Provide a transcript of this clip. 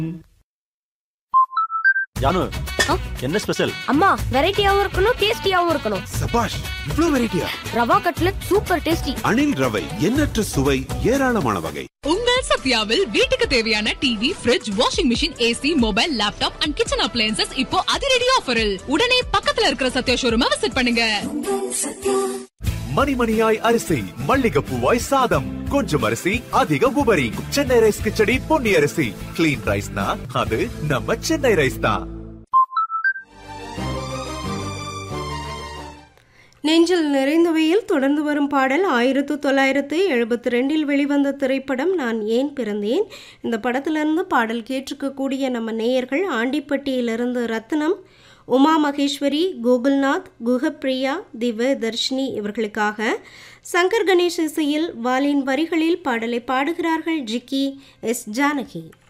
ஜானு ஆ? என்ன ஸ்பெஷல் அம்மா வெரைட்டியாவும் இருக்கணும் டேஸ்டியாவும் இருக்கணும் சபாஷ் இவ்ளோ வெரைட்டியா rava cutlet super tasty Anil ரவை எண்ணற்ற சுவை ஏராளமான வகை உங்கள் சத்யாவில் வீட்டுக்கு தேவையான TV fridge washing machine AC mobile laptop and kitchen appliances இப்போ அதிரடி ஆஃபரில் உடனே பக்கத்துல இருக்கிற சத்யா ஷோரூமை விசிட் பண்ணுங்க மணிமணியாய் அரிசி மல்லிகைப்பூவாய் சாதம் கொஞ்சம் அரிசி அதிக உபரி சென்னை ரைஸ் கிச்சடி பொன்னி அரிசி கிளீன் ரைஸ்னா அது நம்ம சென்னை ரைஸ் தான் நெஞ்சில் நிறைந்தவையில் தொடர்ந்து வரும் பாடல் ஆயிரத்து தொள்ளாயிரத்து எழுபத்தி ரெண்டில் வெளிவந்த திரைப்படம் நான் ஏன் பிறந்தேன் இந்த படத்திலிருந்து பாடல் கேட்டிருக்கக்கூடிய நம்ம நேயர்கள் ஆண்டிப்பட்டியிலிருந்து ரத்னம் உமா மகேஸ்வரி கோகுல்நாத் குஹப்பிரியா திவ தர்ஷினி இவர்களுக்காக சங்கர் கணேஷ் இசையில் வாலின் வரிகளில் பாடலை பாடுகிறார்கள் ஜிக்கி எஸ் ஜானகி